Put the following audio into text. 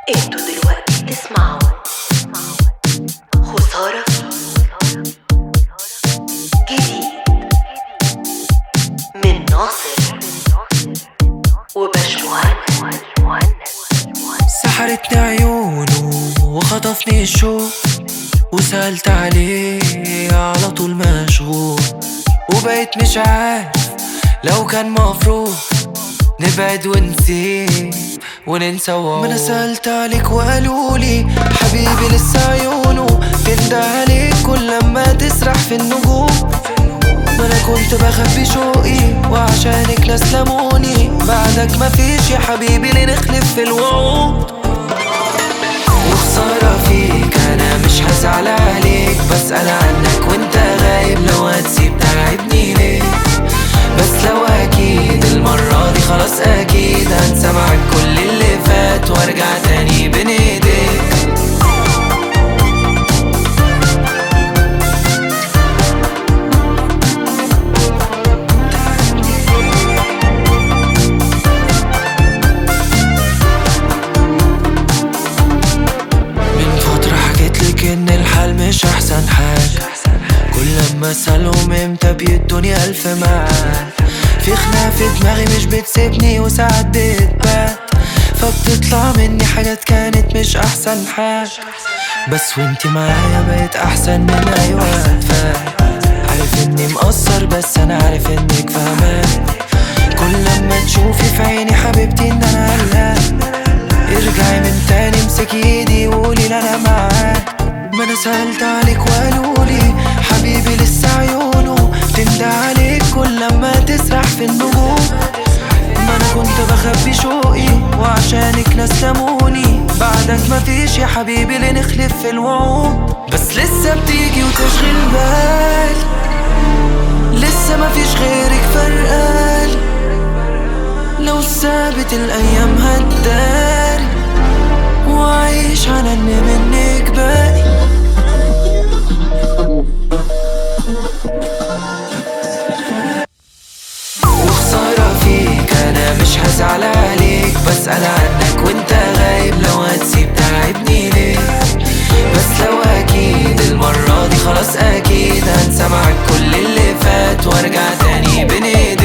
انتوا دلوقتي بتسمعوا خسارة جديد من ناصر وبشمهندس سحرتني عيونه وخطفني الشوق وسألت عليه على طول مشغول وبقيت مش عارف لو كان مفروض نبعد ونسيب وننسى وعود ما انا سألت عليك وقالولي حبيبي لسه عيونه بيندى عليك كل لما تسرح في النجوم ما انا كنت بخبي شوقي وعشانك ناس لموني بعدك مفيش يا حبيبي لنخلف في الوعود وخسارة فيك أنا مش هزعل عليك بسأل عنك وانت غايب لو هتسيب تعبني ليه بس لو أكيد المرة دي خلاص أكيد هنسى معاك كل اللي فات وارجع تاني بين ايديك من فترة حكيتلك ان الحال مش احسن حاجة كل لما اسألهم امتى بيدوني الف معاد في خناقة في دماغي مش بتسيبني وساعات بتبات فبتطلع مني حاجات كانت مش احسن حاجة بس وانتي معايا بقيت احسن من اي وقت فات عارف اني مقصر بس انا عارف انك فاهمان كل لما تشوفي في عيني حبيبتي ان انا قلقان ارجعي من تاني امسكي ايدي وقولي لا انا معاك ما انا سألت عليك وقالولي حبيبي لسه عيونه تندى عليك كل لما تسرح في النجوم ما انا كنت بخبي شوقي وعشانك ناس لموني بعدك مفيش يا حبيبي لنخلف في الوعود بس لسه بتيجي وتشغل بال لسه مفيش غيرك فرقان لو سابت الايام هتداري وعيش على ان منك باقي وخسارة فيك انا مش هزعل عليك بسأل عنك وانت غايب لو هتسيب تعبني ليه بس لو اكيد المرة دي خلاص اكيد هنسى معاك كل اللي فات وارجع تاني بين ايديك